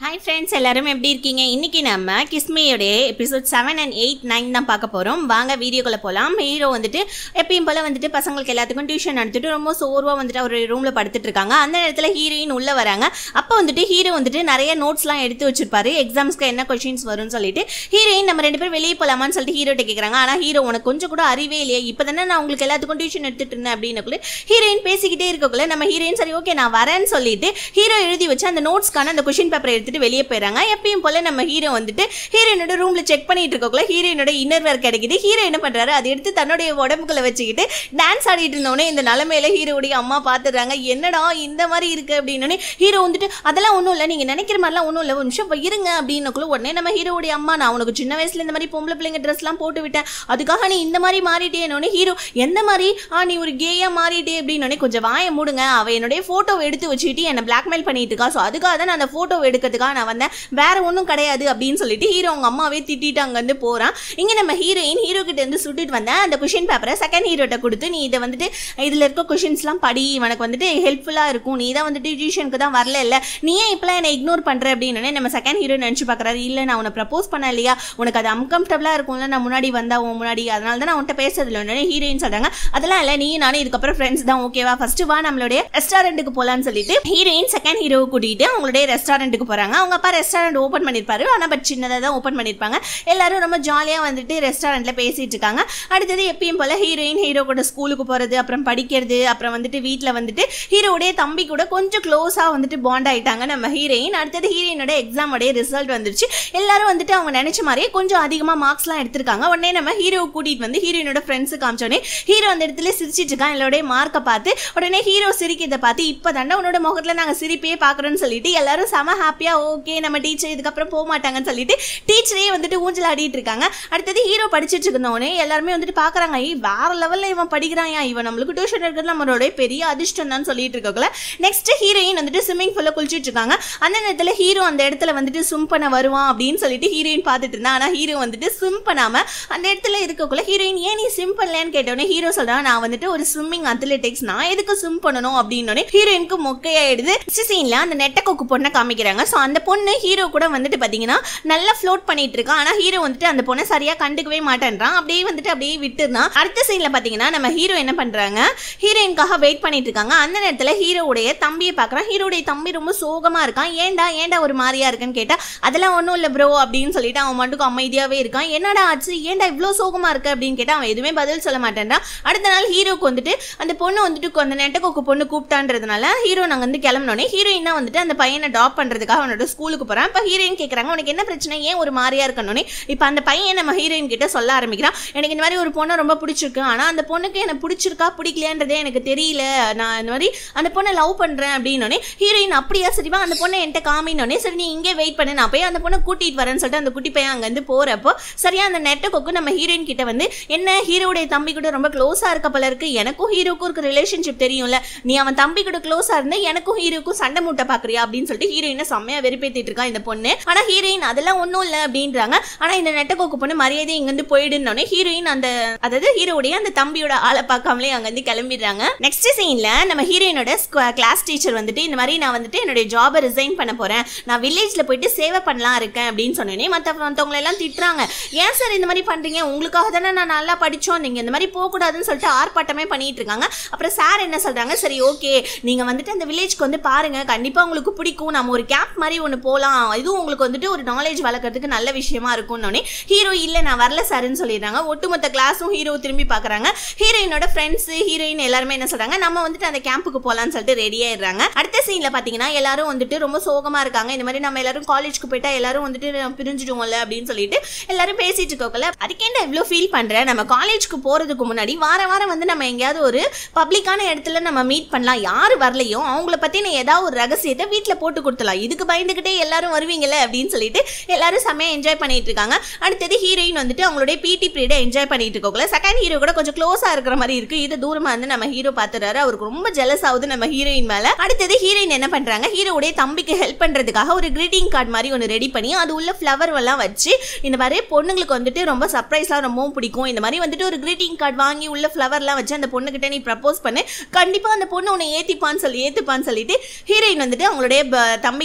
hi friends எல்லாரும் எப்படி இருக்கீங்க இன்னைக்கு நம்ம கிஸ்மியோடைய episode seven and eight nine தான் பார்க்க போகிறோம் வாங்க வீடியோக்குள்ளே போகலாம் ஹீரோ வந்துட்டு எப்பயும் போல் வந்துட்டு பசங்களுக்கு எல்லாத்துக்கும் டியூஷன் நடத்திட்டு ரொம்ப சோர்வாக வந்துட்டு அவர் ரூமில் படுத்துட்டு இருக்காங்க அந்த நேரத்தில் ஹீரோயின் உள்ளே வராங்க அப்போ வந்துட்டு ஹீரோ வந்துட்டு நிறைய நோட்ஸ்லாம் எடுத்து வச்சிருப்பாரு எக்ஸாம்ஸ்க்கு என்ன கொஷின்ஸ் வரும்னு சொல்லிட்டு ஹீரோயின் நம்ம ரெண்டு பேரும் வெளியே போகலாமான்னு சொல்லிட்டு ஹீரோட்ட கேட்குறாங்க ஆனால் ஹீரோ உனக்கு கொஞ்சம் கூட அறிவே இல்லையே இப்போ தானே நான் உங்களுக்கு எல்லாத்துக்கும் டியூஷன் எடுத்துட்டு இருந்தேன் அப்படின்னக்குள்ள ஹீரோயின் பேசிக்கிட்டே இருக்கக்குள்ள நம்ம ஹீரோயின் சரி ஓகே நான் வரேன்னு சொல்லிட்டு ஹீரோ எழுதி வச்சு அந்த நோட்ஸ்க்கான அந்த கொஷின் பேப்பரை எடுத்துட்டு வெளியே போயிடறாங்க எப்பயும் போல நம்ம ஹீரோ வந்துட்டு ஹீரோயினோட ரூம்ல செக் பண்ணிட்டு இருக்கக்குள்ள ஹீரோயினோட இன்னர் வேர் கிடைக்குது ஹீரோ என்ன பண்றாரு அதை எடுத்து தன்னுடைய உடம்புக்குள்ள வச்சுக்கிட்டு டான்ஸ் ஆடிட்டு இருந்தோடனே இந்த நிலமையில ஹீரோடைய அம்மா பார்த்துடுறாங்க என்னடா இந்த மாதிரி இருக்கு அப்படின்னு ஹீரோ வந்துட்டு அதெல்லாம் ஒன்றும் இல்லை நீங்க நினைக்கிற மாதிரிலாம் ஒன்றும் இல்லை ஒரு நிமிஷம் இருங்க அப்படின்னக்குள்ள உடனே நம்ம ஹீரோடைய அம்மா நான் உனக்கு சின்ன வயசுல இந்த மாதிரி பொம்பளை பிள்ளைங்க ட்ரெஸ்லாம் போட்டு விட்டேன் அதுக்காக நீ இந்த மாதிரி மாறிட்டேனோடனே ஹீரோ எந்த மாதிரி ஆ நீ ஒரு கேயா மாறிட்டே அப்படின்னு கொஞ்சம் வாயை மூடுங்க அவ என்னுடைய போட்டோவை எடுத்து வச்சுக்கிட்டு என்னை பிளாக்மெயில் பண்ணிட்டு இருக்கா ஸோ அதுக்காக தான் நான் அந்த போட்டோவை எடுக்கிறதுக்காக நான் வந்தேன் வேற ஒன்றும் கிடையாது அப்படின்னு சொல்லிட்டு ஹீரோ அவங்க அம்மாவே திட்டிட்டு அங்கேருந்து போறான் இங்க நம்ம ஹீரோயின் ஹீரோ கிட்ட இருந்து சுட்டிட்டு வந்தேன் அந்த கொஷின் பேப்பரை செகண்ட் ஹீரோட்ட கொடுத்து நீ இதை வந்துட்டு இதுல இருக்க கொஷின்ஸ்லாம் படி உனக்கு வந்துட்டு ஹெல்ப்ஃபுல்லா இருக்கும் நீ தான் வந்துட்டு டியூஷனுக்கு தான் வரல இல்ல நீ ஏன் இப்பெல்லாம் என்னை இக்னோர் பண்ற அப்படின்னு நம்ம செகண்ட் ஹீரோ நினைச்சு பார்க்கறாரு இல்ல நான் உன்னை ப்ரப்போஸ் பண்ண இல்லையா உனக்கு அது அன்கம்ஃபர்டபுளா இருக்கும்ல நான் முன்னாடி வந்தா உன் முன்னாடி அதனால தான் நான் உன்ட்ட பேசுறது இல்லை ஹீரோயின் சொல்றாங்க அதெல்லாம் இல்ல நீ நானும் இதுக்கப்புறம் ஃப்ரெண்ட்ஸ் தான் ஓகேவா ஃபர்ஸ்ட் வா நம்மளுடைய ரெஸ்டாரண்ட்டுக்கு போலான்னு சொல்லிட்டு ஹீரோயின் செகண்ட் ஹீரோவை கூட்டிட்டு அவங்களுடைய ரெஸ்டாரண்ட்டுக்கு போறாங்க அவங்க அப்பா ரெஸ்டாரண்ட் ஓப்பன் பண்ணிருப்பாரு ஆனா பட் சின்னதாக தான் ஓப்பன் பண்ணிருப்பாங்க எல்லாரும் ரொம்ப ஜாலியா வந்துட்டு ரெஸ்டாரண்ட்ல பேசிட்டு இருக்காங்க அடுத்தது எப்பயும் போல ஹீரோயின் ஹீரோ கூட ஸ்கூலுக்கு போறது அப்புறம் படிக்கிறது அப்புறம் வந்துட்டு வீட்டில் வந்துட்டு ஹீரோடைய தம்பி கூட கொஞ்சம் க்ளோஸா வந்துட்டு பாண்ட் ஆயிட்டாங்க நம்ம ஹீரோயின் அடுத்தது ஹீரோயினோட எக்ஸாமோடைய ரிசல்ட் வந்துருச்சு எல்லாரும் வந்துட்டு அவங்க நினைச்ச மாதிரியே கொஞ்சம் அதிகமாக மார்க்ஸ்லாம் எடுத்திருக்காங்க உடனே நம்ம ஹீரோ கூட்டிட்டு வந்து ஹீரோயினோட ஃப்ரெண்ட்ஸு காமிச்சோடனே ஹீரோ அந்த இடத்துல சிரிச்சிட்டு இருக்கான் எல்லாருடைய மார்க்கை பார்த்து உடனே ஹீரோ சிரிக்கிறத பார்த்து இப்போ தாண்டா உன்னோட முகத்தில் நாங்கள் சிரிப்பே பார்க்குறோன்னு சொல்லிட்டு எல்லாரும் செம ஹாப்பியாக ஓகே நம்ம டீச்சர் இதுக்கப்புறம் போக மாட்டாங்கன்னு சொல்லிட்டு டீச்சரே வந்துட்டு ஊஞ்சல் ஆடிட்டு இருக்காங்க அடுத்தது ஹீரோ படிச்சிட்டு இருந்தோடனே எல்லாருமே வந்துட்டு பார்க்குறாங்க ஐய் வேற லெவலில் இவன் படிக்கிறான் இவன் நம்மளுக்கு டியூஷன் இருக்கிறது நம்மளோட பெரிய அதிர்ஷ்டம் தான் சொல்லிட்டு இருக்கக்குள்ள நெக்ஸ்ட் ஹீரோயின் வந்துட்டு ஸ்விம்மிங் ஃபுல்ல குளிச்சிட்டு இருக்காங்க அந்த நேரத்தில் ஹீரோ அந்த இடத்துல வந்துட்டு ஸ்விம் பண்ண வருவான் அப்படின்னு சொல்லிட்டு ஹீரோயின் பார்த்துட்டு இருந்தா ஆனால் ஹீரோ வந்துட்டு ஸ்விம் பண்ணாம அந்த இடத்துல இருக்கக்குள்ள ஹீரோயின் ஏன் நீ ஸ்விம் பண்ணலன்னு கேட்டோடனே ஹீரோ சொல்றான் நான் வந்துட்டு ஒரு ஸ்விம்மிங் அத்லெட்டிக்ஸ் நான் எதுக்கு ஸ்விம் பண்ணணும் அப்படின்னு ஹீரோயினுக்கு மொக்கையாயிடுது சீன்ல அந்த நெட்ட கொக்கு பொண்ணை காமிக்கிறாங்க ஸோ அந்த பொண்ணு ஹீரோ கூட வந்துட்டு பார்த்தீங்கன்னா நல்லா ஃப்ளோட் பண்ணிட்டு இருக்கான் ஆனால் ஹீரோ வந்துட்டு அந்த பொண்ணை சரியா கண்டுக்கவே மாட்டேன்றான் அப்படியே வந்துட்டு அப்படியே விட்டுருந்தான் அடுத்த சீன்ல பார்த்தீங்கன்னா நம்ம ஹீரோ என்ன பண்றாங்க ஹீரோயின்காக வெயிட் பண்ணிட்டு இருக்காங்க அந்த நேரத்தில் ஹீரோவுடைய தம்பியை பார்க்குறான் ஹீரோடைய தம்பி ரொம்ப சோகமா இருக்கான் ஏன்டா ஏன்டா ஒரு மாதிரியா இருக்குன்னு கேட்டா அதெல்லாம் ஒன்றும் இல்லை ப்ரோ அப்படின்னு சொல்லிட்டு அவன் மட்டும் அமைதியாவே இருக்கான் என்னடா ஆச்சு ஏன்டா இவ்வளோ சோகமா இருக்கு அப்படின்னு கேட்டா அவன் எதுவுமே பதில் சொல்ல மாட்டேன்றான் அடுத்த நாள் ஹீரோக்கு வந்துட்டு அந்த பொண்ணு வந்துட்டு அந்த நெட்டக்கோக்கு பொண்ணு கூப்பிட்டான்றதுனால ஹீரோ நாங்கள் வந்து கிளம்பினோடனே ஹீரோயின் தான் வந்துட்டு அந்த பையனை ட்ராப் பண்ணுறதுக்காக அவனோட ஸ்கூலுக்கு போகிறான் இப்போ ஹீரோயின் கேட்குறாங்க உனக்கு என்ன பிரச்சனை ஏன் ஒரு மாதிரியா இருக்கணும்னே இப்போ அந்த பையன் நம்ம ஹீரோயின் கிட்ட சொல்ல ஆரம்பிக்கிறான் எனக்கு இந்த மாதிரி ஒரு பொண்ணை ரொம்ப பிடிச்சிருக்கு ஆனால் அந்த பொண்ணுக்கு எனக்கு பிடிச்சிருக்கா பிடிக்கலையான்றதே எனக்கு தெரியல நான் இந்த மாதிரி அந்த பொண்ணை லவ் பண்ணுறேன் அப்படின்னோடனே ஹீரோயின் அப்படியா சரிவா அந்த பொண்ணை என்கிட்ட காமினோடனே சரி நீ இங்கே வெயிட் பண்ணு நான் போய் அந்த பொண்ணை கூட்டிகிட்டு வரேன்னு சொல்லிட்டு அந்த குட்டி பையன் அங்கேருந்து போகிறப்போ சரியா அந்த நெட்டக்கோக்கு நம்ம ஹீரோயின் கிட்ட வந்து என்ன ஹீரோடைய தம்பி கூட ரொம்ப க்ளோஸாக இருக்க போல இருக்கு எனக்கும் ஹீரோக்கும் இருக்க ரிலேஷன்ஷிப் தெரியும்ல நீ அவன் தம்பி கூட க்ளோஸாக இருந்து எனக்கும் ஹீரோக்கும் சண்டை மூட்டை பார்க்குறியா அப்படின்னு சொல்லிட்டு ஹீரோயினை செம்மையா வெறுப்பேத்திட்டு இருக்கா இந்த பொண்ணு ஆனால் ஹீரோயின் அதெல்லாம் ஒன்றும் இல்லை அப்படின்றாங்க ஆனால் இந்த நெட்டக்கோக்கு பொண்ணு மரியாதை இங்கேருந்து போயிடுனோடனே ஹீரோயின் அந்த அதாவது ஹீரோடைய அந்த தம்பியோட ஆளை பார்க்காமலே அங்கேருந்து கிளம்பிடுறாங்க நெக்ஸ்ட் சீன்ல நம்ம ஹீரோயினோட கிளாஸ் டீச்சர் வந்துட்டு இந்த மாதிரி நான் வந்துட்டு என்னுடைய ஜாபை ரிசைன் பண்ண போறேன் நான் வில்லேஜ்ல போயிட்டு சேவை பண்ணலாம் இருக்கேன் அப்படின்னு சொன்னேனே மற்ற மற்றவங்க எல்லாம் திட்டுறாங்க ஏன் சார் இந்த மாதிரி பண்றீங்க உங்களுக்காக தானே நான் நல்லா படிச்சோம் நீங்க இந்த மாதிரி போகக்கூடாதுன்னு சொல்லிட்டு ஆர்ப்பாட்டமே பண்ணிட்டு இருக்காங்க அப்புறம் சார் என்ன சொல்றாங்க சரி ஓகே நீங்க வந்துட்டு அந்த வில்லேஜ்க்கு வந்து பாருங்க கண்டிப்பா உங்களுக்கு பிடிக்கும் நம்ம ஒரு கேம்ப் மாதிரி ஒன்று போகலாம் இதுவும் உங்களுக்கு வந்துட்டு ஒரு நாலேஜ் வளர்க்கறதுக்கு நல்ல விஷயமா இருக்கும்னு ஹீரோ இல்லை நான் வரல சார்னு சொல்லிடுறாங்க ஒட்டுமொத்த கிளாஸும் ஹீரோ திரும்பி பார்க்குறாங்க ஹீரோயினோட ஃப்ரெண்ட்ஸ் ஹீரோயின் எல்லாருமே என்ன சொல்றாங்க நம்ம வந்துட்டு அந்த கேம்புக்கு போகலான்னு சொல்லிட்டு ரெடி ஆயிடுறாங்க அடுத்த சீன்ல பார்த்தீங்கன்னா எல்லாரும் வந்துட்டு ரொம்ப சோகமா இருக்காங்க இந்த மாதிரி நம்ம எல்லாரும் காலேஜ்க்கு போயிட்டா எல்லாரும் வந்துட்டு பிரிஞ்சிடுவோம்ல அப்படின்னு சொல்லிட்டு எல்லாரும் பேசிட்டு இருக்கோம்ல அதுக்கேண்ட இவ்வளோ ஃபீல் பண்றேன் நம்ம காலேஜ்க்கு போறதுக்கு முன்னாடி வார வாரம் வந்து நம்ம எங்கேயாவது ஒரு பப்ளிக்கான இடத்துல நம்ம மீட் பண்ணலாம் யார் வரலையோ அவங்கள பத்தின ஏதாவது ஒரு ரகசியத்தை வீட்டில் போட்டு கொடுத்துலாம் இதுக்கு பயந்துகிட்டே எல்லாரும் வருவீங்கல்ல அப்படின்னு சொல்லிட்டு எல்லாரும் செம்மையா என்ஜாய் பண்ணிட்டு இருக்காங்க அடுத்தது ஹீரோயின் வந்துட்டு அவங்களுடைய பிடி பீரியடை என்ஜாய் பண்ணிட்டு இருக்கோம்ல செகண்ட் ஹீரோ கூட கொஞ்சம் க்ளோஸா இருக்கிற மாதிரி இருக்கு இது தூரமா வந்து நம்ம ஹீரோ பார்த்துறாரு அவருக்கு ரொம்ப ஜெலஸ் ஆகுது நம்ம ஹீரோயின் மேல அடுத்தது ஹீரோயின் என்ன பண்றாங்க ஹீரோடைய தம்பிக்கு ஹெல்ப் பண்றதுக்காக ஒரு கிரீட்டிங் கார்டு மாதிரி ஒன்று ரெடி பண்ணி அது உள்ள ஃப்ளவர் எல்லாம் வச்சு இந்த மாதிரி பொண்ணுங்களுக்கு வந்துட்டு ரொம்ப சர்ப்ரைஸ்லாம் ரொம்பவும் பிடிக்கும் இந்த மாதிரி வந்துட்டு ஒரு கிரீட்டிங் கார்டு வாங்கி உள்ள ஃப்ளவர்லாம் வச்சு அந்த பொண்ணுகிட்ட நீ ப்ரப்போஸ் பண்ணு கண்டிப்பா அந்த பொண்ணு உன்னை ஏத்திப்பான்னு சொல்லி ஏத்துப்பான்னு சொல்லிட்டு ஹீரோயின் வந்துட்டு அவங்களுடைய ப- தம்பி கிட்ட சொல்லி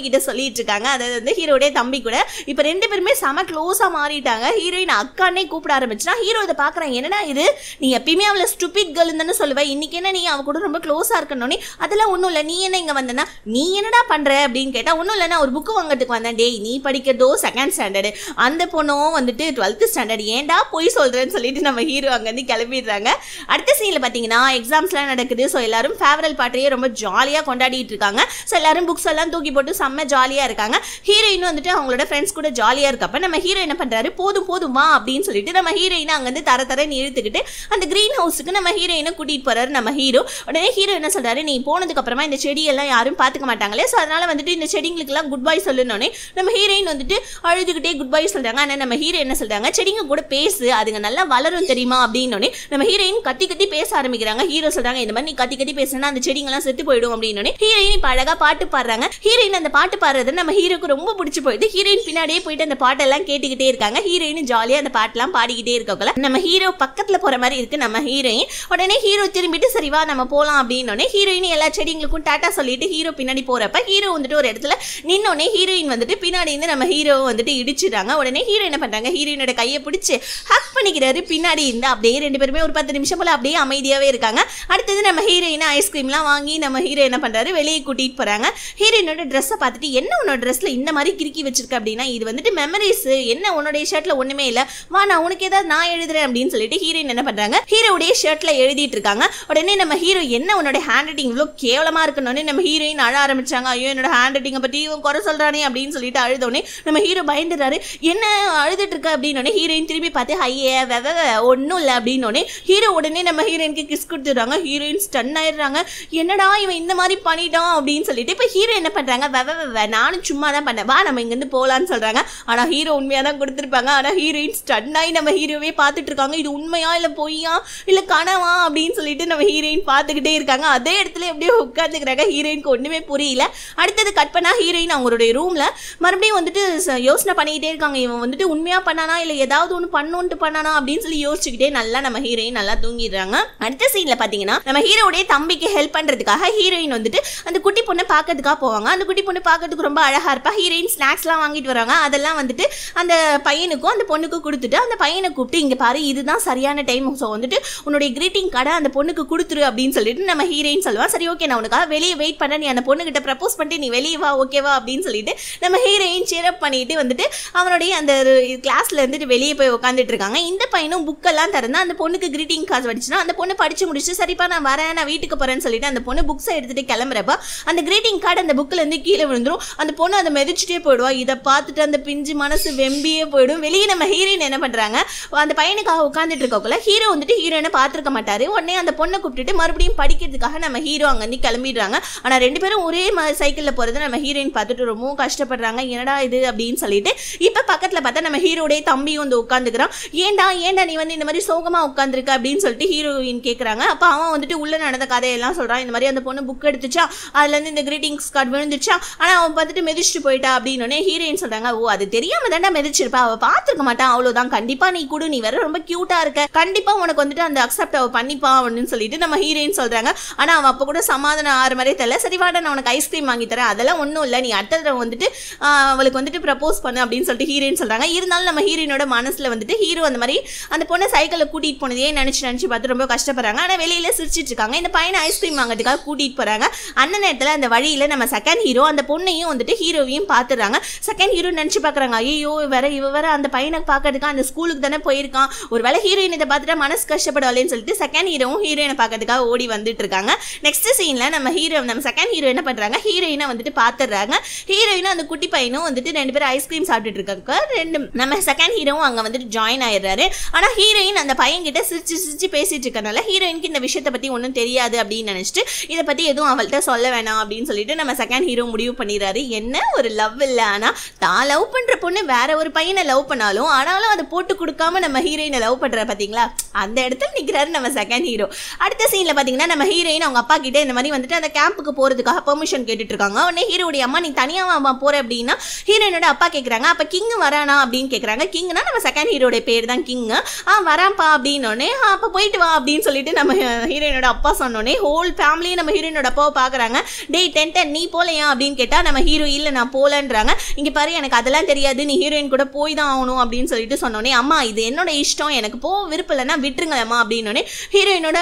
சொல்லிட்டு இருக்காங்க அதாவது வந்து ஹீரோடைய தம்பி கூட இப்போ ரெண்டு பேருமே செம க்ளோஸாக மாறிட்டாங்க ஹீரோயின் அக்கானே கூப்பிட ஆரம்பிச்சுனா ஹீரோ இதை பார்க்குறான் என்னடா இது நீ எப்பயுமே அவளை ஸ்டூபிட் கேர்ள் தானே சொல்லுவேன் இன்னைக்கு என்ன நீ அவ கூட ரொம்ப க்ளோஸாக இருக்கணும்னே அதெல்லாம் ஒன்றும் இல்லை நீ என்ன இங்கே வந்தனா நீ என்னடா பண்ணுற அப்படின்னு கேட்டால் ஒன்றும் இல்லை நான் ஒரு புக்கு வாங்குறதுக்கு வந்தேன் டேய் நீ படிக்கிறதோ செகண்ட் ஸ்டாண்டர்டு அந்த பொண்ணும் வந்துட்டு டுவெல்த்து ஸ்டாண்டர்ட் ஏன்டா பொய் சொல்கிறேன்னு சொல்லிட்டு நம்ம ஹீரோ அங்கேருந்து கிளம்பிடுறாங்க அடுத்த சீனில் பார்த்தீங்கன்னா எக்ஸாம்ஸ்லாம் நடக்குது ஸோ எல்லாரும் ஃபேவரல் பாட்டையே ரொம்ப ஜாலியாக கொண்டாடிட்டு இருக்காங்க ஸோ எல்லாரும் புக்ஸ் எல்லாம் தூக்கி போட்டு செம்ம ஜாலியாக இருக்காங்க ஹீரோயின் வந்துட்டு அவங்களோட ஃப்ரெண்ட்ஸ் கூட ஜாலியாக இருக்கப்ப நம்ம ஹீரோ என்ன பண்ணுறாரு போதும் போதும் வா அப்படின்னு சொல்லிட்டு நம்ம ஹீரோயினை அங்கேருந்து தர தரன்னு இழுத்துக்கிட்டு அந்த க்ரீன் ஹவுஸுக்கு நம்ம ஹீரோயினை கூட்டிகிட்டு போறாரு நம்ம ஹீரோ உடனே ஹீரோ என்ன சொல்றாரு நீ போனதுக்கு அப்புறமா இந்த செடியெல்லாம் யாரும் பார்த்துக்க மாட்டாங்களே ஸோ அதனால வந்துட்டு இந்த செடிங்களுக்கெல்லாம் குட் பை சொல்லணுன்னே நம்ம ஹீரோயின் வந்துட்டு அழுதுகிட்டே குட் பை சொல்றாங்க ஆனால் நம்ம ஹீரோ என்ன சொல்றாங்க செடிங்க கூட பேசு அதுங்க நல்லா வளரும் தெரியுமா அப்படின்னோடனே நம்ம ஹீரோயின் கத்தி கத்தி பேச ஆரம்பிக்கிறாங்க ஹீரோ சொல்றாங்க இந்த மாதிரி நீ கத்தி கத்தி பேசுனா அந்த செடிங்கெல்லாம் செத்து போயிடும் அப்படின்னோடனே ஹீரோயின் இப்போ அழகா பாட்டு பாடுறாங்க ஹீரோயின் அந்த பாட்டு பாடுறது நம்ம ஹீரோக்கு ரொம்ப பிடிச்சி போயிடுது ஹீரோயின் பின்னாடியே போயிட்டு அந்த பாட்டெல்லாம் கேட்டுக்கிட்டே இருக்காங்க ஹீரோயின் ஜாலியாக அந்த பாட்டெல்லாம் பாடிக்கிட்டே இருக்கக்குள்ள நம்ம ஹீரோ பக்கத்தில் போற மாதிரி இருக்கு நம்ம ஹீரோயின் உடனே ஹீரோ திரும்பிட்டு சரி வா நம்ம போகலாம் அப்படின்னோடனே ஹீரோயின் எல்லா செடிங்களுக்கும் டாட்டா சொல்லிட்டு ஹீரோ பின்னாடி போறப்ப ஹீரோ வந்துட்டு ஒரு இடத்துல நின்னோடனே ஹீரோயின் வந்துட்டு பின்னாடி இருந்து நம்ம ஹீரோ வந்துட்டு இடிச்சிடுறாங்க உடனே ஹீரோ என்ன பண்றாங்க ஹீரோயினோட கையை பிடிச்சி ஹக் பண்ணிக்கிறாரு பின்னாடி இருந்து அப்படியே ரெண்டு பேருமே ஒரு பத்து நிமிஷம் போல அப்படியே அமைதியாவே இருக்காங்க அடுத்தது நம்ம ஹீரோயினை ஐஸ்கிரீம்லாம் வாங்கி நம்ம ஹீரோ என்ன பண்றாரு வெளியே கூட்டிட்டு போறாங்க ஹீரோயினோட ட்ரெஸ்ஸை பார்த்துட்டு என்ன உன்னோட ட்ரெஸ்ல இந்த மாதிரி கிறுக்கி வச்சிருக்க அப்படின்னா இது வந்துட்டு மெமரிஸ் என்ன உன்னுடைய ஷர்ட்ல ஒண்ணுமே இல்ல வா நான் உனக்கு ஏதாவது நான் எழுதுறேன் அப்படின்னு சொல்லிட்டு ஹீரோயின் என்ன பண்றாங்க ஹீரோடைய ஷர்ட்ல எழுதிட்டு இருக்காங்க உடனே நம்ம ஹீரோ என்ன உன்னோட ஹேண்ட் ரைட்டிங் இவ்வளோ கேவலமா இருக்கணும்னு நம்ம ஹீரோயின் அழ ஆரம்பிச்சாங்க ஐயோ என்னோட ஹேண்ட் ரைட்டிங்கை பற்றி இவன் குறை சொல்றானே அப்படின்னு சொல்லிட்டு அழுதோடனே நம்ம ஹீரோ பயந்துடுறாரு என்ன அழுதுட்டு இருக்க அப்படின்னோடனே ஹீரோயின் திரும்பி பார்த்து ஐயே வெவ ஒன்றும் இல்லை அப்படின்னோடனே ஹீரோ உடனே நம்ம ஹீரோயினுக்கு கிஸ் கொடுத்துடுறாங்க ஹீரோயின் ஸ்டன் ஆயிடுறாங்க என்னடா இவன் இந்த மாதிரி பண்ணிட்டான் அப்படின்னு சொல்லிட்டு இப்போ ஹீரோ என்ன பண்றாங்க வெவ வெவ நானும் சும்மா தான் பண்ணேன் வா நம்ம இங்கேருந்து போகலான்னு சொல்றாங்க ஆனா ஹீரோ உண்மையாக தான் கொடுத்துருப்பாங்க ஆனா ஹீரோயின் ஸ்டன் ஆகி நம்ம ஹீரோவே பார்த்துட்டு இருக்காங்க இது உண்மையா இல்லை பொய்யா இல்லை கனவா அப்படின்னு சொல்லிட்டு நம்ம ஹீரோயின் பார்த்துக்கிட்டே இருக்காங்க அதே இடத்துல எப்படியோ உட்காந்துக்கிறாங்க ஹீரோயினுக்கு ஒன்றுமே புரியல அடுத்தது கட் பண்ணா ஹீரோயின் அவங்களுடைய ரூம்ல மறுபடியும் வந்துட்டு ச- யோசனை பண்ணிக்கிட்டே இருக்காங்க இவன் வந்துட்டு உண்மையா பண்ணானா இல்லை ஏதாவது ஒன்று பண்ணுன்ட்டு பண்ணானா அப்படின்னு சொல்லி யோசிச்சுக்கிட்டே நல்லா நம்ம ஹீரோயின் நல்லா தூங்கிடுறாங்க அடுத்த சீன்ல பாத்தீங்கன்னா நம்ம ஹீரோடைய தம்பிக்கு ஹெல்ப் பண்றதுக்காக ஹீரோயின் வந்துட்டு அந்த குட்டி பொண்ணை பார்க்கறதுக்காக போவாங்க அந்த குட்டி பொண்ணு பார்க்கறதுக்கு ரொம்ப அழகா இருப்பா ஹீரோயின் ஸ்நாக்ஸ்லாம் வாங்கிட்டு வராங்க அதெல்லாம் வந்துட்டு அந்த பையனுக்கும் அந்த பொண்ணுக்கும் கொடுத்துட்டு அந்த பையனை கூப்பிட்டு இங்க பாரு இதுதான் சரியான டைம் ஸோ வந்துட்டு உன்னுடைய கிரீட்டிங் கார்டை அந்த பொண்ணுக்கு கொடுத்துரு அப்படின்னு சொல்லிட்டு நம்ம ஹீரோயின் சொல்லுவா சரி ஓகே நான் உனக்காக வெளியே வெயிட் பண்ண நீ அந்த பொண்ணுகிட்ட ப்ரப்போஸ் பண்ணிட்டு நீ வெளியே வா ஓகேவா அப்படின்னு சொல்லிட்டு நம்ம ஹீரோயின் சேரப் பண்ணிட்டு வந்துட்டு அவனுடைய அந்த கிளாஸ்ல இருந்துட்டு வெளியே போய் உட்காந்துட்டு இருக்காங்க இந்த பையனும் புக்கெல்லாம் திறந்து அந்த பொண்ணுக்கு கிரீட்டிங் கார்டு படிச்சுனா அந்த பொண்ணு படிச்சு முடிச்சு சரிப்பா நான் வரேன் நான் வீட்டுக்கு போறேன்னு சொல்லிட்டு அந்த பொண்ணு புக்ஸை எடுத்துட்டு கிளம்புறப்ப அந்த கிரீட்டிங் கார்டு அந்த புக்கில் இருந்து கீழே விழுந்துரும் அந்த பொண்ணு அதை மிதிச்சுட்டே போயிடுவா இதை பார்த்துட்டு அந்த பிஞ்சு மனசு வெம்பியே போயிடும் வெளியே நம்ம ஹீரோயின் என்ன பண்றாங்க அந்த பையனுக்காக உட்காந்துட்டு இருக்கக்குள்ள ஹீரோ வந்துட்டு ஹீரோயினை பார்த்துருக்க மாட்டாரு உடனே அந்த பொண்ணை கூப்பிட்டுட்டு மறுபடியும் படிக்கிறதுக்காக நம்ம ஹீரோ அங்கேருந்து கிளம்பிடுறாங்க ஆனா ரெண்டு பேரும் ஒரே சைக்கிளில் போறது நம்ம ஹீரோயின் பார்த்துட்டு ரொம்பவும் கஷ்டப்படுறாங்க என்னடா இது அப்படின்னு சொல்லிட்டு இப்போ பக்கத்துல பார்த்தா நம்ம ஹீரோடைய தம்பியும் வந்து உட்காந்துக்கிறான் ஏன்டா ஏன்டா நீ வந்து இந்த மாதிரி சோகமா உட்காந்துருக்க அப்படின்னு சொல்லிட்டு ஹீரோயின் கேட்குறாங்க அப்போ அவன் வந்துட்டு உள்ள நடந்த கதையெல்லாம் சொல்றான் இந்த மாதிரி அந்த பொண்ணு புக் எடுத்துச்சா அதுல இருந்து இந்த கிரீட்டிங்ஸ் கார்டு விழுந்துச்சா ஆனா அவன் பார்த்துட்டு மிதிச்சுட்டு போயிட்டா அப்படின்னு ஹீரோயின் சொல்றாங்க ஓ அது தெரியாம தாண்டா மிதிச்சிருப்பா அவ பார்த்துருக்க மாட்டான் அவ்வளவுதான் கண்டிப்பா நீ கூட நீ வேற ரொம்ப கியூட்டா இருக்க கண்டிப்பா உனக்கு வந்துட்டு அந்த அக்செப்ட் அவ பண்ணிப்பா அப்படின்னு சொல்லிட்டு நம்ம ஹீரோயின் சொல்றாங்க ஆனா அவன் அப்ப கூட சமாதானம் ஆறு மாதிரி தெரியல சரி வாடா நான் உனக்கு ஐஸ்கிரீம் வாங்கி தரேன் அதெல்லாம் ஒன்றும் இல்லை நீ அடுத்த தடவை வந்துட்டு ஆஹ், அவளுக்கு வந்துட்டு ப்ரப்போஸ் பண்ணு அப்படின்னு சொல்லிட்டு ஹீரோயின் சொல்றாங்க இருந்தாலும் நம்ம ஹீரோயினோட மனசுல வந்துட்டு ஹீரோ அந்த மாதிரி அந்த பொண்ணை சைக்கிளில் கூட்டிட்டு போனதையே நினைச்சு நினைச்சு பார்த்து ரொம்ப கஷ்டப்படுறாங்க ஆனா வெளியில சிரிச்சிட்டு இருக்காங்க இந்த பையனை ஐஸ்கிரீம் வாங்குறதுக்காக கூட்டிட்டு போறாங்க அந்த நேரத்துல அந்த வழியில நம்ம செகண்ட் ஹீரோ அந்த பொண்ணையும் வந்துட்டு ஹீரோவையும் பார்த்துடுறாங்க செகண்ட் ஹீரோ நினைச்சு பார்க்கறாங்க ஐயோ வேற இவ வேற அந்த பையனை பார்க்கறதுக்கு அந்த ஸ்கூலுக்கு தானே போயிருக்கான் ஒருவேளை ஹீரோயின் இதை பார்த்துட்டா மனசு கஷ்டப்படலைன்னு சொல்லிட்டு செகண்ட் ஹீரோவும் ஹீரோயினை பார்க்கறதுக்காக ஓடி வந்துட்டு இருக்காங்க நெக்ஸ்ட் சீன்ல நம்ம ஹீரோ நம்ம செகண்ட் ஹீரோ என்ன பண்றாங்க ஹீரோயினை வந்துட்டு பார்த்துடுறாங்க ஹீரோயினும் அந்த குட்டி பையனும் வந்துட்டு ரெண்டு பேரும் ஐஸ்கிரீம் சாப்பிட்டுட்டு இருக்காங்க ரெண்டு நம்ம செகண்ட் ஹீரோவும் அங்க வந்துட்டு ஜாயின் ஆயிடுறாரு ஆனா ஹீரோயின் அந்த பையன் கிட்ட சிரிச்சு சிரிச்சு பேசிட்டு இருக்கனால ஹீரோயினுக்கு இந்த விஷயத்தை பத்தி ஒன்றும் தெரியாது அப்படின்னு நினைச்சிட்டு இதை பத்தி எதுவும் அவள்கிட்ட சொல்ல வேணாம் அப்படின்னு சொல்லிட்டு நம்ம செகண்ட் ஹீரோ முடிவு பண்ணிடுறாரு என்ன ஒரு லவ் இல்லை ஆனா தான் லவ் பண்ற பொண்ணு வேற ஒரு பையனை லவ் பண்ணாலும் ஆனாலும் அதை போட்டு கொடுக்காம நம்ம ஹீரோயினை லவ் பண்ற பாத்தீங்களா அந்த இடத்துல நிக்கிறாரு நம்ம செகண்ட் ஹீரோ அடுத்த சீன்ல பாத்தீங்கன்னா நம்ம ஹீரோயின் அவங்க அப்பா கிட்ட இந்த மாதிரி வந்துட்டு அந்த கேம்புக்கு போறதுக்காக பெர்மிஷன் கேட்டுட்டு இருக்காங்க உடனே ஹீரோடைய அம்மா நீ தனியாவா போற அப்படின்னா ஹீரோயினோட அப்பா கேக்குறாங்க அப்ப கிங் வரானா அப்படின்னு கேக்குறாங்க கிங்னா நம்ம செகண்ட் ஹீரோட பேர் தான் இருக்கீங்க ஆ வரான்ப்பா அப்படின்னோடனே அப்போ போயிட்டு வா அப்படின்னு சொல்லிட்டு நம்ம ஹீரோயினோட அப்பா சொன்னோடனே ஹோல் ஃபேமிலியும் நம்ம ஹீரோயினோட அப்பாவை பார்க்குறாங்க டேய் டென்டன் நீ போலையா அப்படின்னு கேட்டால் நம்ம ஹீரோ இல்லை நான் போகலன்றாங்க இங்கே பாரு எனக்கு அதெல்லாம் தெரியாது நீ ஹீரோயின் கூட போய் தான் ஆகணும் அப்படின்னு சொல்லிட்டு சொன்னோடனே அம்மா இது என்னோட இஷ்டம் எனக்கு போக விருப்பம் இல்லைன்னா விட்டுருங்களேம்மா அப்படின்னோடனே ஹீரோயினோட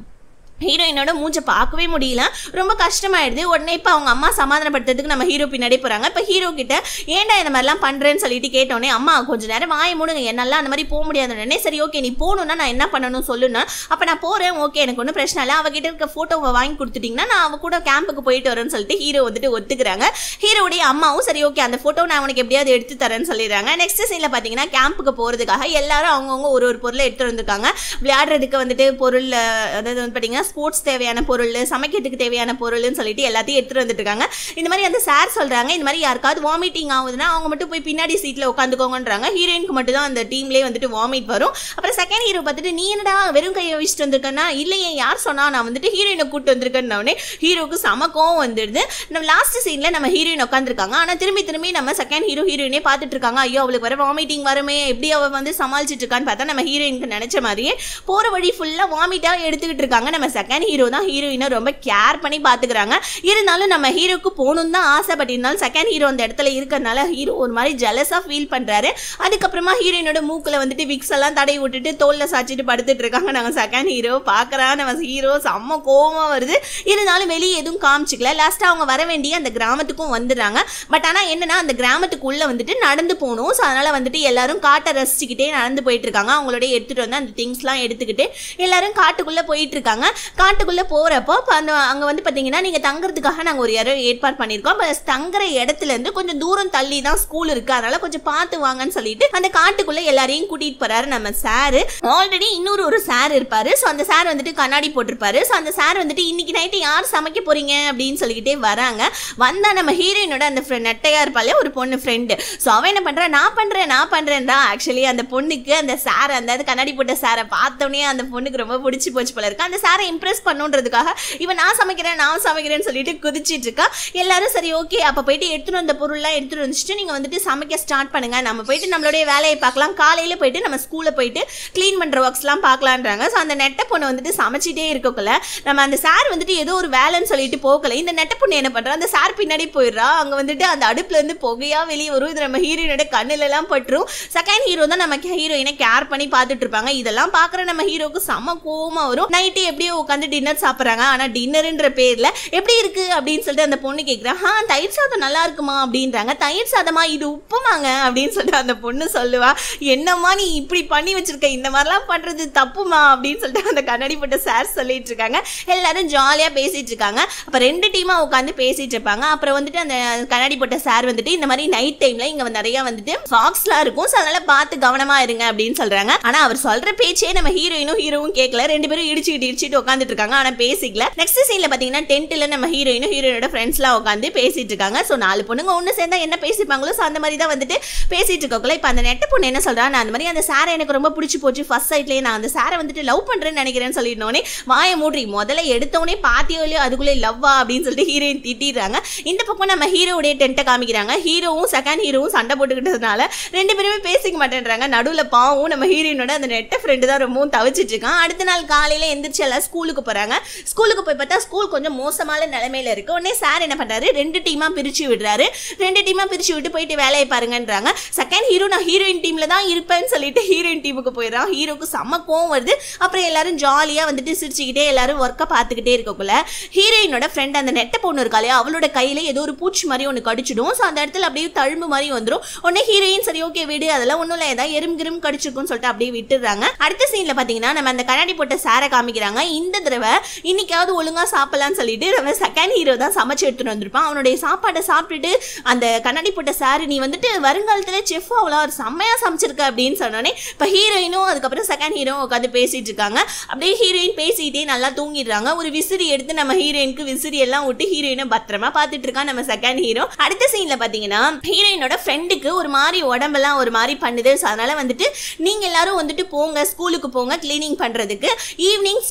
ஹீரோயினோட மூஞ்சை பார்க்கவே முடியல ரொம்ப கஷ்டமாயிடுது உடனே இப்போ அவங்க அம்மா சமாதானப்படுத்துறதுக்கு நம்ம ஹீரோ பின்னாடி போகிறாங்க இப்போ ஹீரோ கிட்ட ஏன்டா இந்த மாதிரிலாம் பண்ணுறேன்னு சொல்லிட்டு கேட்டோன்னே அம்மா கொஞ்ச நேரம் வாய மூடுங்க என்னால் அந்த மாதிரி போக முடியாது உடனே சரி ஓகே நீ போகணுன்னா நான் என்ன பண்ணணும் சொல்லுன்னா அப்போ நான் போகிறேன் ஓகே எனக்கு ஒன்றும் பிரச்சனை இல்லை அவகிட்ட இருக்க ஃபோட்டோவை வாங்கி கொடுத்துட்டிங்கன்னா நான் அவ கூட கேம்புக்கு போயிட்டு வரேன்னு சொல்லிட்டு ஹீரோ வந்துட்டு ஒத்துக்கிறாங்க ஹீரோடைய அம்மாவும் சரி ஓகே அந்த ஃபோட்டோ நான் உனக்கு எப்படியாவது எடுத்து தரேன்னு சொல்லிடுறாங்க நெக்ஸ்ட் சீனில் பார்த்தீங்கன்னா கேம்புக்கு போகிறதுக்காக எல்லாரும் அவங்கவுங்க ஒரு ஒரு பொருளை எடுத்து வந்திருக்காங்க விளையாடுறதுக்கு வந்துட்டு பொருள் அதாவது வந்து பார்த்தீங்கன்னா ஸ்போர்ட்ஸ் தேவையான பொருள் சமைக்கிறதுக்கு தேவையான பொருள்னு சொல்லிட்டு எல்லாத்தையும் எடுத்துட்டு வந்துட்டு இருக்காங்க இந்த மாதிரி அந்த சார் சொல்றாங்க இந்த மாதிரி யாருக்காவது வாமிட்டிங் ஆகுதுன்னா அவங்க மட்டும் போய் பின்னாடி சீட்ல உட்காந்துக்கோங்கன்றாங்க ஹீரோயினுக்கு மட்டும் தான் அந்த டீம்லேயே வந்துட்டு வாமிட் வரும் அப்புறம் செகண்ட் ஹீரோ பார்த்துட்டு நீ என்னடா வெறும் கையை வச்சுட்டு வந்திருக்கேன்னா இல்லையே யார் சொன்னா நான் வந்துட்டு ஹீரோயினை கூட்டு வந்திருக்கேன்னு ஹீரோக்கு செம கோவம் வந்துடுது நம்ம லாஸ்ட் சீன்ல நம்ம ஹீரோயின் உட்காந்துருக்காங்க ஆனா திரும்பி திரும்பி நம்ம செகண்ட் ஹீரோ ஹீரோயினே பார்த்துட்டு இருக்காங்க ஐயோ அவளுக்கு வர வாமிட்டிங் வருமே எப்படி அவ வந்து சமாளிச்சிட்டு இருக்கான்னு பார்த்தா நம்ம ஹீரோயினுக்கு நினைச்ச மாதிரியே போற வழி ஃபுல்லா வாமிட்டா எடுத்துக்கிட்டு இருக்காங்க நம்ம செகண்ட் ஹீரோ தான் ஹீரோயினை ரொம்ப கேர் பண்ணி பாத்துக்கிறாங்க இருந்தாலும் நம்ம ஹீரோக்கு போகணும்னு தான் ஆசைப்பட்டு இருந்தாலும் செகண்ட் ஹீரோ அந்த இடத்துல இருக்கிறதுனால ஹீரோ ஒரு மாதிரி ஜெலஸா ஃபீல் பண்றாரு அதுக்கப்புறமா ஹீரோயினோட மூக்குல வந்துட்டு விக்ஸ் எல்லாம் தடை விட்டுட்டு தோல்ல சாச்சிட்டு படுத்துட்டு இருக்காங்க நாங்க செகண்ட் ஹீரோ பாக்குறா நம்ம ஹீரோ செம்ம கோவமா வருது இருந்தாலும் வெளியே எதுவும் காமிச்சிக்கல லாஸ்டா அவங்க வர வேண்டிய அந்த கிராமத்துக்கும் வந்துடுறாங்க பட் ஆனா என்னன்னா அந்த கிராமத்துக்குள்ள வந்துட்டு நடந்து போகணும் ஸோ அதனால வந்துட்டு எல்லாரும் காட்டை ரசிச்சுக்கிட்டே நடந்து போயிட்டு இருக்காங்க அவங்களோட எடுத்துட்டு வந்து அந்த திங்ஸ்லாம் எடுத்துக்கிட்டு எல்லாரும் காட்டுக்குள்ள போயிட்டு இருக்காங்க காட்டுக்குள்ள போறப்போ அப்ப அந்த அங்க வந்து பாத்தீங்கன்னா நீங்க தங்குறதுக்காக நாங்க ஒரு இடம் ஏற்பாடு பண்ணியிருக்கோம் பட் தங்குற இடத்துல இருந்து கொஞ்சம் தூரம் தள்ளி தான் ஸ்கூல் இருக்கு அதனால கொஞ்சம் பார்த்து வாங்கன்னு சொல்லிட்டு அந்த காட்டுக்குள்ள எல்லாரையும் கூட்டிட்டு போறாரு நம்ம சாரு ஆல்ரெடி இன்னொரு ஒரு சார் இருப்பாரு ஸோ அந்த சார் வந்துட்டு கண்ணாடி போட்டிருப்பாரு ஸோ அந்த சார் வந்துட்டு இன்னைக்கு நைட்டு யார் சமைக்க போறீங்க அப்படின்னு சொல்லிக்கிட்டே வராங்க வந்தா நம்ம ஹீரோயினோட அந்த friend- நெட்டையா இருப்பாளே ஒரு பொண்ணு ஃப்ரெண்டு ஸோ அவன் என்ன பண்றா நான் பண்றேன் நான் பண்றேன்டா ஆக்சுவலி அந்த பொண்ணுக்கு அந்த சார் அந்த அது கண்ணாடி போட்ட சாரை பார்த்தோன்னே அந்த பொண்ணுக்கு ரொம்ப பிடிச்சி போச்சு போல இருக்கு அந்த சாரை இம்ப்ரெஸ் பண்ணுன்றதுக்காக இவன் நான் சமைக்கிறேன் நான் சமைக்கிறேன்னு சொல்லிட்டு குதிச்சிட்டு இருக்கா எல்லாரும் சரி ஓகே அப்போ போயிட்டு எடுத்துட்டு வந்த பொருள்லாம் எடுத்துட்டு வந்துச்சுட்டு நீங்க வந்துட்டு சமைக்க ஸ்டார்ட் பண்ணுங்க நம்ம போயிட்டு நம்மளுடைய வேலையை பார்க்கலாம் காலையில போயிட்டு நம்ம ஸ்கூல்ல போயிட்டு க்ளீன் பண்ற ஒர்க்ஸ்லாம் பார்க்கலான்றாங்க ஸோ அந்த நெட்டை பொண்ணு வந்துட்டு சமைச்சிட்டே இருக்கக்குள்ள நம்ம அந்த சார் வந்துட்டு ஏதோ ஒரு வேலைன்னு சொல்லிட்டு போகல இந்த நெட்டை பொண்ணு என்ன பண்றா அந்த சார் பின்னாடி போயிடுறா அங்க வந்துட்டு அந்த அடுப்புல இருந்து புகையா வெளியே வரும் இது நம்ம ஹீரோயினோட கண்ணுல எல்லாம் பட்டுரும் செகண்ட் ஹீரோ தான் நம்ம ஹீரோயினை கேர் பண்ணி பார்த்துட்டு இருப்பாங்க இதெல்லாம் பாக்குற நம்ம ஹீரோக்கு செம கோவமா வரும் நைட்டு எப்படியோ உட்காந்து டின்னர் சாப்பிட்றாங்க ஆனா டின்னர்ன்ற பேர்ல எப்படி இருக்கு அப்படின்னு சொல்லிட்டு அந்த பொண்ணு கேட்குறா ஆ தயிர் சாதம் நல்லா இருக்குமா அப்படின்றாங்க தயிர் சாதமா இது உப்புமாங்க அப்படின்னு சொல்லிட்டு அந்த பொண்ணு சொல்லுவா என்னம்மா நீ இப்படி பண்ணி வச்சிருக்க இந்த மாதிரிலாம் பண்றது தப்புமா அப்படின்னு சொல்லிட்டு அந்த கண்ணாடி போட்ட சார் சொல்லிட்டு இருக்காங்க எல்லாரும் ஜாலியா பேசிட்டு இருக்காங்க அப்ப ரெண்டு டீமா உட்காந்து பேசிட்டு இருப்பாங்க அப்புறம் வந்துட்டு அந்த கண்ணாடி போட்ட சார் வந்துட்டு இந்த மாதிரி நைட் டைம்ல இங்க வந்து நிறைய வந்துட்டு ஃபாக்ஸ்லாம் இருக்கும் ஸோ அதனால பார்த்து கவனமா இருங்க அப்படின்னு சொல்றாங்க ஆனா அவர் சொல்ற பேச்சே நம்ம ஹீரோயினும் ஹீரோவும் கேட்கல ரெண்டு பேரும் இடிச்சுக்கிட்டு இடிச்சுட்டு உட்காந்துட்டு இருக்காங்க ஆனா பேசிக்கல நெக்ஸ்ட் சீன்ல பாத்தீங்கன்னா டென்ட்ல நம்ம ஹீரோயினும் ஹீரோயினோட ஃப்ரெண்ட்ஸ்லாம் உட்காந்து பேசிட்டு இருக்காங்க ஸோ நாலு பொண்ணுங்க ஒன்று சேர்ந்தா என்ன பேசிப்பாங்களோ ஸோ அந்த மாதிரி தான் வந்துட்டு பேசிட்டு இருக்கக்குள்ள இப்போ அந்த நெட்ட பொண்ணு என்ன சொல்றா நான் அந்த மாதிரி அந்த சாரை எனக்கு ரொம்ப பிடிச்சி போச்சு ஃபர்ஸ்ட் சைட்லேயே நான் அந்த சாரை வந்துட்டு லவ் பண்றேன்னு நினைக்கிறேன்னு சொல்லிடனோடனே வாயை மூடி முதல்ல எடுத்தோடனே பாத்தியோ இல்லையோ அதுக்குள்ளே லவ்வா அப்படின்னு சொல்லிட்டு ஹீரோயின் திட்டிடுறாங்க இந்த பக்கம் நம்ம ஹீரோவுடைய டென்ட்டை காமிக்கிறாங்க ஹீரோவும் செகண்ட் ஹீரோவும் சண்டை போட்டுக்கிட்டதுனால ரெண்டு பேருமே பேசிக்க மாட்டேன்றாங்க நடுவில் பாவம் நம்ம ஹீரோயினோட அந்த நெட்ட ஃப்ரெண்டு தான் ரொம்பவும் தவிச்சிட்டு இருக்கான் அடுத்த நாள் காலையில எந்திரிச்சு எல்லாம் ஸ்கூலுக்கு போறாங்க ஸ்கூலுக்கு போய் பார்த்தா ஸ்கூல் கொஞ்சம் மோசமான நிலைமையில இருக்கு உடனே சார் என்ன பண்றாரு ரெண்டு டீமா பிரிச்சு விடுறாரு ரெண்டு டீமா பிரிச்சு விட்டு போயிட்டு வேலையை பாருங்கன்றாங்க செகண்ட் ஹீரோ நான் ஹீரோயின் டீம்ல தான் இருப்பேன்னு சொல்லிட்டு ஹீரோயின் டீமுக்கு போயிடறான் ஹீரோக்கு செம்ம கோவம் வருது அப்புறம் எல்லாரும் ஜாலியா வந்துட்டு சிரிச்சுக்கிட்டே எல்லாரும் ஒர்க்கை பார்த்துக்கிட்டே இருக்கக்குள்ள ஹீரோயினோட ஃப்ரெண்ட் அந்த நெட்ட பொண்ணு இருக்காளே அவளோட கையில ஏதோ ஒரு பூச்சி மாதிரி ஒன்று கடிச்சிடும் ஸோ அந்த இடத்துல அப்படியே தழும்பு மாதிரி வந்துடும் உடனே ஹீரோயின் சரி ஓகே விடு அதெல்லாம் ஒன்றும் இல்லை ஏதாவது எறும் கிரும் கடிச்சிருக்கும்னு சொல்லிட்டு அப்படியே விட்டுடுறாங்க அடுத்த சீன்ல பாத்தீங்கன்னா நம்ம அந்த கண்ணாடி போட்ட சாரை காமிக்கிறாங்க இந்த தடவை இன்னைக்காவது ஒழுங்கா சாப்பிடலாம்னு சொல்லிட்டு நம்ம செகண்ட் ஹீரோ தான் சமைச்சு எடுத்துட்டு வந்திருப்பான் அவனுடைய சாப்பாட்டை சாப்பிட்டுட்டு அந்த கண்ணாடி போட்ட சாரு நீ வந்துட்டு வருங்காலத்துல செஃப் அவ்வளோ ஒரு செம்மையா சமைச்சிருக்க அப்படின்னு சொன்னோடனே இப்போ ஹீரோயினும் அதுக்கப்புறம் செகண்ட் ஹீரோ உட்காந்து பேசிட்டு இருக்காங்க அப்படியே ஹீரோயின் பேசிக்கிட்டே நல்லா தூங்கிடுறாங்க ஒரு விசிறி எடுத்து நம்ம ஹீரோயினுக்கு விசிறி எல்லாம் விட்டு ஹீரோயினை பத்திரமா பார்த்துட்டு இருக்கான் நம்ம செகண்ட் ஹீரோ அடுத்த சீன்ல பாத்தீங்கன்னா ஹீரோயினோட ஃப்ரெண்டுக்கு ஒரு மாதிரி உடம்பெல்லாம் ஒரு மாதிரி பண்ணுது ஸோ அதனால வந்துட்டு நீங்க எல்லாரும் வந்துட்டு போங்க ஸ்கூலுக்கு போங்க க்ளீனிங் பண்றதுக்கு ஈவினிங் ஸ்நாக்ஸை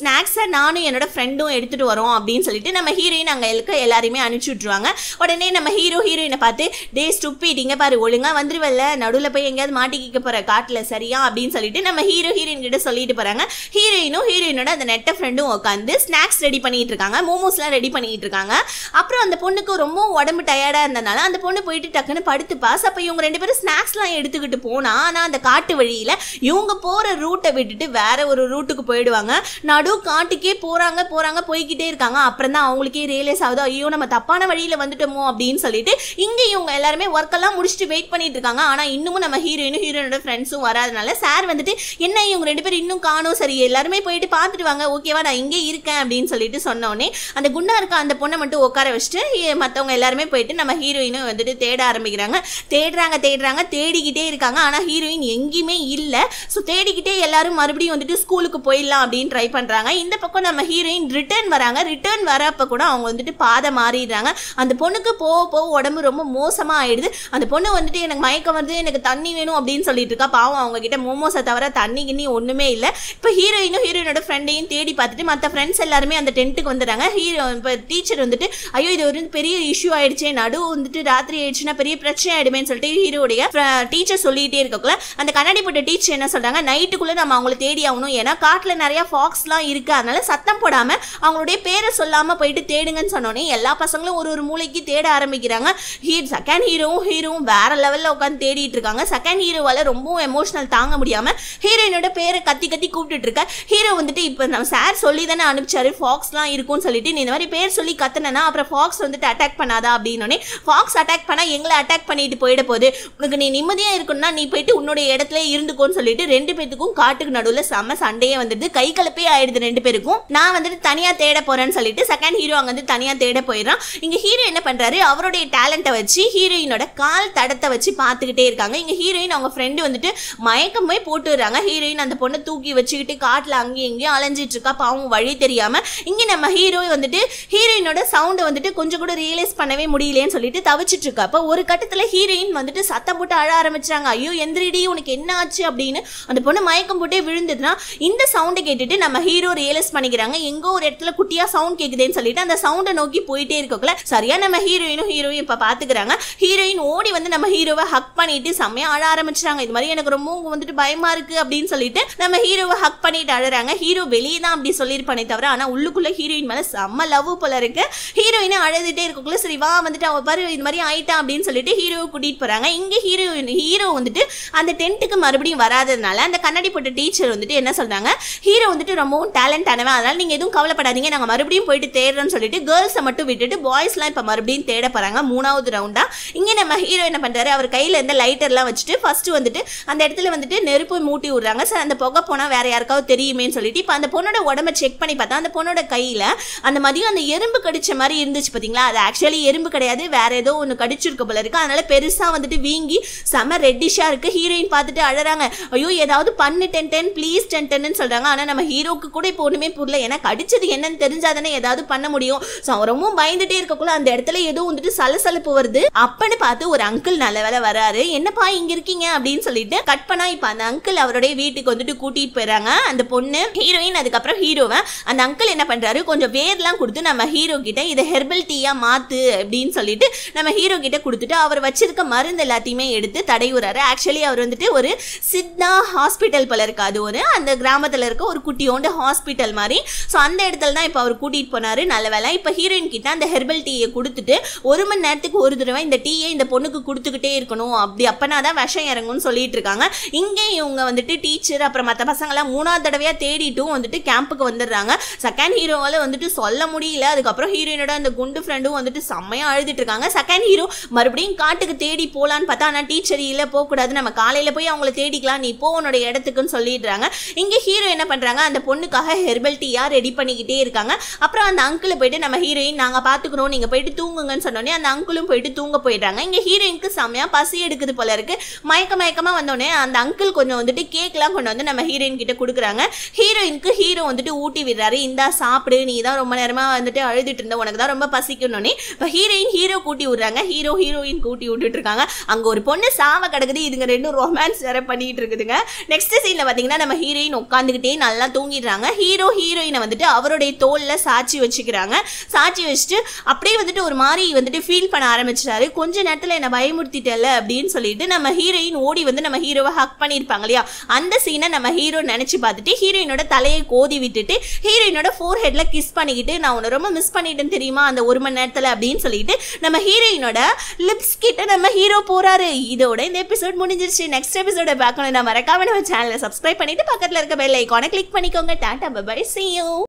நானும் என்னோட ஃப்ரெண்டும் எடுத்துட்டு வரோம் அப்படின்னு சொல்லிட்டு நம்ம ஹீரோயின் அங்கே இருக்க எல்லாரையுமே அனுப்பிச்சு விட்ருவாங்க உடனே நம்ம ஹீரோ ஹீரோயினை பார்த்து டே ஸ்டூப்பிட் இங்க பாரு ஒழுங்கா வந்துருவல்ல நடுவில் போய் எங்கேயாவது மாட்டிக்கிக்க போற காட்டுல சரியா அப்படின்னு சொல்லிட்டு நம்ம ஹீரோ ஹீரோயின் கிட்ட சொல்லிட்டு போறாங்க ஹீரோயினும் ஹீரோயினோட அந்த நெட்ட ஃப்ரெண்டும் உட்காந்து ஸ்நாக்ஸ் ரெடி பண்ணிட்டு இருக்காங்க மோமோஸ்லாம் ரெடி பண்ணிட்டு இருக்காங்க அப்புறம் அந்த பொண்ணுக்கு ரொம்ப உடம்பு டயர்டா இருந்தனால அந்த பொண்ணு போயிட்டு டக்குன்னு படுத்து பாஸ் அப்ப இவங்க ரெண்டு பேரும் ஸ்நாக்ஸ்லாம் எடுத்துக்கிட்டு போனா ஆனா அந்த காட்டு வழியில இவங்க போற ரூட்டை விட்டுட்டு வேற ஒரு ரூட்டுக்கு போயிடுவாங்க நடு காட்டுக்கே போறாங்க போறாங்க போய்கிட்டே இருக்காங்க அப்புறம் தான் அவங்களுக்கே ரியலைஸ் ஆகுது ஐயோ நம்ம தப்பான வழியில வந்துட்டோமோ அப்படின்னு சொல்லிட்டு இங்க இவங்க எல்லாருமே ஒர்க் எல்லாம் முடிச்சுட்டு வெயிட் பண்ணிட்டு இருக்காங்க ஆனா இன்னமும் நம்ம ஹீரோயினும் ஹீரோயினோட ஃப்ரெண்ட்ஸும் வராதனால சார் வந்துட்டு என்ன இவங்க ரெண்டு பேரும் இன்னும் காணும் சரி எல்லாருமே போயிட்டு பார்த்துட்டு வாங்க ஓகேவா நான் இங்கே இருக்கேன் அப்படின்னு சொல்லிட்டு சொன்னோடனே அந்த குண்டா இருக்க அந்த பொண்ணை மட்டும் உட்கார வச்சுட்டு இ- மத்தவங்க எல்லாருமே போயிட்டு நம்ம ஹீரோயினும் வந்துட்டு தேட ஆரம்பிக்கிறாங்க தேடுறாங்க தேடுறாங்க தேடிக்கிட்டே இருக்காங்க ஆனா ஹீரோயின் எங்கேயுமே இல்லை ஸோ தேடிக்கிட்டே எல்லாரும் மறுபடியும் வந்துட்டு ஸ்கூலுக்கு போயிடலாம் அப்படின்னு ட்ரை பண்றாங்க இந்த பக்கம் நம்ம ஹீரோயின் ரிட்டர்ன் வராங்க ரிட்டர்ன் வரப்ப கூட அவங்க வந்துட்டு பாதை மாறிடுறாங்க அந்த பொண்ணுக்கு போக போக உடம்பு ரொம்ப மோசமா ஆயிடுது அந்த பொண்ணு வந்துட்டு எனக்கு மயக்கம் வருது எனக்கு தண்ணி வேணும் அப்படின்னு சொல்லிட்டு இருக்கா பாவம் அவங்க கிட்ட மோமோஸை தவிர தண்ணி கிண்ணி ஒண்ணுமே இல்லை இப்போ ஹீரோயினும் ஹீரோயினோட ஃப்ரெண்டையும் தேடி பார்த்துட்டு மற்ற ஃப்ரெண்ட்ஸ் எல்லாருமே அந்த டென்ட்டுக்கு வந்துடுறாங்க ஹீரோ இப்போ டீச்சர் வந்துட்டு ஐயோ இது ஒரு பெரிய இஷ்யூ ஆயிடுச்சே நடு வந்துட்டு ராத்திரி ஆயிடுச்சுன்னா பெரிய பிரச்சனை ஆயிடுமேன்னு சொல்லிட்டு ஹீரோடைய டீச்சர் சொல்லிட்டே இருக்கக்குள்ள அந்த கண்ணாடி போட்ட டீச்சர் என்ன சொல்றாங்க நைட்டுக்குள்ள நம்ம அவங்கள தேடி ஆகணும் ஏன்னா காட்டுல நிறைய ஃபாக்ஸ்லாம் இருக்கு அதனால சத்தம் போடாம அவங்களுடைய பேரை சொல்லாம போயிட்டு தேடுங்கன்னு சொன்னோன்னே எல்லா பசங்களும் ஒரு ஒரு மூளைக்கு தேட ஆரம்பிக்கிறாங்க ஹீர் செகண்ட் ஹீரோவும் ஹீரோவும் வேற லெவல்ல உட்காந்து தேடிட்டு இருக்காங்க செகண்ட் ஹீரோவால ரொம்பவும் எமோஷனல் தாங்க முடியாம ஹீரோயினோட பேரை கத்தி கத்தி கூப்பிட்டுட்டு இருக்க ஹீரோ வந்துட்டு இப்போ நம்ம சார் சொல்லி தானே அனுப்பிச்சாரு ஃபாக்ஸ்லாம் இருக்கும்னு சொல்லிட்டு நீ இந்த மாதிரி பேர் சொல்லி கத்துனனா அப்புறம் ஃபாக்ஸ் வந்துட்டு அட்டாக் பண்ணாதா அப்படின்னோடனே ஃபாக்ஸ் அட்டாக் பண்ணா எங்களை அட்டாக் பண்ணிட்டு போயிட போகுது உனக்கு நீ நிம்மதியா இருக்கணும்னா நீ போயிட்டு உன்னுடைய இடத்துல இருந்துக்கோன்னு சொல்லிட்டு ரெண்டு பேத்துக்கும் காட்டுக்கு நடுவில் செம்ம சண்டையே வந்துடுது கை கலப்பே ஆயிடுது ரெண்டு பேருக்கும் நான் வந்துட்டு தனியா தேட போறேன்னு சொல்லிட்டு செகண்ட் ஹீரோ அங்க வந்து தனியா தேட போயிடுறான் இங்க ஹீரோ என்ன பண்றாரு அவருடைய டேலண்ட்டை வச்சு ஹீரோயினோட கால் தடத்தை வச்சு பார்த்துக்கிட்டே இருக்காங்க இங்க ஹீரோயின் அவங்க ஃப்ரெண்டு வந்துட்டு மயக்கம் போய் போட்டு வர்றாங்க ஹீரோயின் அந்த பொண்ணை தூக்கி வச்சுக்கிட்டு காட்டுல அங்கேயும் இங்கேயும் அலைஞ்சிட்டு இருக்கா பாவம் வழி தெரியாம இங்க நம்ம ஹீரோ வந்துட்டு ஹீரோயினோட சவுண்டை வந்துட்டு கொஞ்சம் கூட ரியலைஸ் பண்ணவே முடியலையேன்னு சொல்லிட்டு தவிச்சிட்டு இருக்கா அப்ப ஒரு கட்டத்துல ஹீரோயின் வந்துட்டு சத்தம் போட்டு அழ ஆரம்பிச்சாங்க ஐயோ எந்திரிடி உனக்கு என்ன ஆச்சு அப்படின்னு அந்த பொண்ணு மயக்கம் போட்டே விழுந்ததுன்னா இந்த சவுண்டை கேட்டுட்டு நம்ம ஹீரோ ரியலைஸ் பண்ணிக்கிறாங்க எங்கோ ஒரு இடத்துல குட்டியா சவுண்ட் கேக்குதேன்னு சொல்லிட்டு அந்த சவுண்டை நோக்கி போயிட்டே இருக்கக்குள்ள சரியா நம்ம ஹீரோயினும் ஹீரோயும் இப்ப பாத்துக்கிறாங்க ஹீரோயின் ஓடி வந்து நம்ம ஹீரோவை ஹக் பண்ணிட்டு செம்மையா அழ ஆரம்பிச்சாங்க இது மாதிரி எனக்கு ரொம்ப வந்துட்டு பயமா இருக்கு அப்படின்னு சொல்லிட்டு நம்ம ஹீரோவை ஹக் பண்ணிட்டு அழுறாங்க ஹீரோ வெளியே தான் அப்படி சொல்லியிருப்பானே தவிர ஆனா உள்ளுக்குள்ள ஹீரோயின் மேல செம்ம லவ் போல இருக்கு ஹீரோயினை அழுதுட்டே இருக்கக்குள்ள சரி வா வந்துட்டு அவ பாரு இது மாதிரி ஆயிட்டா அப்படின்னு சொல்லிட்டு ஹீரோவை கூட்டிட்டு போறாங்க இங்க ஹீரோயின் ஹீரோ வந்துட்டு அந்த டென்ட்டுக்கு மறுபடியும் வராததுனால அந்த கண்ணாடி போட்ட டீச்சர் வந்துட்டு என்ன சொல்றாங்க ஹீரோ வந்துட்டு ரொம்பவும் டேலண்ட் ஆனவன் அதனால நீங்க எதுவும் கவலைப்படாதீங்க நாங்க மறுபடியும் போயிட்டு தேடுறோம்னு சொல்லிட்டு கேர்ள்ஸை மட்டும் விட்டுட்டு பாய்ஸ்லாம் இப்ப மறுபடியும் தேட போறாங்க மூணாவது ரவுண்டா இங்க நம்ம ஹீரோ என்ன பண்றாரு அவர் கையில இருந்த லைட்டர்லாம் வச்சுட்டு ஃபர்ஸ்ட் வந்துட்டு அந்த இடத்துல வந்துட்டு நெருப்பு மூட்டி விடுறாங்க சார் அந்த புகை போனா வேற யாருக்காவது தெரியுமேன்னு சொல்லிட்டு இப்போ அந்த பொண்ணோட உடம்ப செக் பண்ணி பார்த்தா அந்த பொண்ணோட கையில அந்த மதியம் அந்த எறும்பு கடிச்ச மாதிரி இருந்துச்சு பாத்தீங்களா அது ஆக்சுவலி எறும்பு கிடையாது வேற ஏதோ ஒன்று கடிச்சிருக்க போல இருக்கு அதனால பெருசா வந்துட்டு வீங்கி செம ரெட்டிஷா இருக்கு ஹீரோயின் பார்த்துட்டு அழறாங்க ஐயோ ஏதாவது பண்ணு டென் டென் ப்ளீஸ் டென் டென்னு சொல்றாங்க ஆனா நம்ம ஹீரோக்கு கூட இப்போ ஒண்ணுமே புரியல ஏன்னா கடிச்சது என்னன்னு தெரிஞ்சாதானே ஏதாவது பண்ண முடியும் ஸோ அவன் ரொம்ப பயந்துட்டே இருக்கக்குள்ள அந்த இடத்துல ஏதோ வந்துட்டு சலசலப்பு வருது அப்பன்னு பார்த்து ஒரு அங்கிள் நல்ல வேலை வராரு என்னப்பா இங்க இருக்கீங்க அப்படின்னு சொல்லிட்டு கட் பண்ணா இப்ப அந்த அங்கிள் அவருடைய வீட்டுக்கு வந்துட்டு கூட்டிட்டு போயிறாங்க அந்த பொண்ணு ஹீரோயின் அதுக்கப்புறம் ஹீரோவை அந்த அங்கிள் என்ன பண்றாரு கொஞ்சம் வேர்லாம் கொடுத்து நம்ம ஹீரோ கிட்ட இதை ஹெர்பல் டீயா மாத்து அப்படின்னு சொல்லிட்டு நம்ம ஹீரோ கிட்ட கொடுத்துட்டு அவர் வச்சிருக்க மருந்து எல்லாத்தையுமே எடுத்து தடைவுறாரு ஆக்சுவலி அவர் வந்துட்டு ஒரு சித்தா ஹாஸ்பிட்டல் போல இருக்கு அது ஒரு அந்த கிராமத்துல இருக்க ஒரு குட்டியோண்டு ஹாஸ்பிட்டல் மாதிரி ஸோ அந்த இடத்துல தான் இப்போ அவர் கூட்டிட்டு போனாரு நல்ல வேலை இப்போ ஹீரோயின் கிட்ட அந்த ஹெர்பல் டீயை கொடுத்துட்டு ஒரு மணி நேரத்துக்கு ஒரு தடவை இந்த டீயை இந்த பொண்ணுக்கு கொடுத்துக்கிட்டே இருக்கணும் அப்படி அப்பனா தான் விஷம் இறங்கும்னு சொல்லிட்டு இருக்காங்க இங்கே இவங்க வந்துட்டு டீச்சர் அப்புறம் மற்ற பசங்களாம் மூணாவது தடவையா தேடிட்டும் வந்துட்டு கேம்புக்கு வந்துடுறாங்க செகண்ட் ஹீரோவால வந்துட்டு சொல்ல முடியல அதுக்கப்புறம் ஹீரோயினோட அந்த குண்டு ஃப்ரெண்டும் வந்துட்டு செம்மையா அழுதுட்டு இருக்காங்க செகண்ட் ஹீரோ மறுபடியும் காட்டுக்கு தேடி போலான்னு பார்த்தா ஆனால் டீச்சர் இல்லை போகக்கூடாது நம்ம காலையில போய் அவங்கள தேடிக்கலாம் நீ போ உன்னோட இடத்துக்குன்னு சொல்லிடுறாங்க இங்க ஹீரோ என்ன பண்றாங்க அந்த பொண்ணுக்காக ஹெர்பல் டீயா ரெடி பண்ணிக்கிட்டே இருக்காங்க அப்புறம் அந்த அங்கிள் போயிட்டு நம்ம ஹீரோயின் நாங்க பாத்துக்கிறோம் நீங்க போயிட்டு தூங்குங்கன்னு சொன்னோடனே அந்த அங்கிளும் போயிட்டு தூங்க போயிடுறாங்க இங்க ஹீரோயினுக்கு செம்மையா பசி எடுக்குது போல இருக்கு மயக்க மயக்கமா வந்தோடனே அந்த அங்கிள் கொஞ்சம் வந்துட்டு கேக்லாம் கொண்டு வந்து நம்ம ஹீரோயின் கிட்ட கொடுக்குறாங்க ஹீரோயினுக்கு ஹீரோ வந்துட்டு ஊட்டி விடுறாரு இந்தா சாப்பிடு நீ தான் ரொம்ப நேரமா வந்துட்டு அழுதுட்டு இருந்த உனக்கு தான் ரொம்ப பசிக்கணும்னே இப்போ ஹீரோயின் ஹீரோ கூட்டி விடுறாங்க ஹீரோ ஹீரோயின் கூட்டி விட்டுட்டு இருக்காங்க அங்க ஒரு பொண்ணு சாவ கிடக்குது இதுங்க ரெண்டும் ரொமான்ஸ் வேற பண்ணிட்டு இருக்குதுங்க நெக்ஸ்ட் சீன்ல பாத்தீங்கன்னா நம்ம ஹீரோயின் உட்காந்துக்கிட்டே நல்லா தூங்கிடுறாங்க ஹீரோ ஹீரோயினை வந்துட்டு அவருடைய தோல்ல சாட்சி வச்சுக்கிறாங்க சாட்சி வச்சுட்டு அப்படியே வந்துட்டு ஒரு மாதிரி வந்துட்டு ஃபீல் பண்ண ஆரம்பிச்சிட்டாரு கொஞ்ச நேரத்தில் என்னை பயமுறுத்திட்டல அப்படின்னு சொல்லிட்டு நம்ம ஹீரோயின் ஓடி வந்து நம்ம ஹீரோவை ஹக் பண்ணியிருப்பாங்க இல்லையா அந்த சீனை நம்ம ஹீரோ நினச்சி பார்த்துட்டு ஹீரோயினோட தலையை கோதி விட்டுட்டு ஹீரோயினோட ஃபோர் ஹெட்ல கிஸ் பண்ணிக்கிட்டு நான் உன்னை ரொம்ப மிஸ் பண்ணிட்டேன் தெரியுமா அந்த ஒரு மணி நேரத்தில் அப்படின்னு சொல்லிட்டு நம்ம ஹீரோயினோட லிப்ஸ் கிட்ட நம்ம ஹீரோ போறாரு இதோட இந்த எபிசோட் முடிஞ்சிருச்சு நெக்ஸ்ட் எபிசோட பார்க்கணும் நான் மறக்காம நம்ம சேனலை சப்ஸ்கிரைப் பண்ணிட்டு பக்கத்தில் இருக்க பெல் ஐக்கானை கிளிக் பண்ணிக்கோங்க டாடா பை see you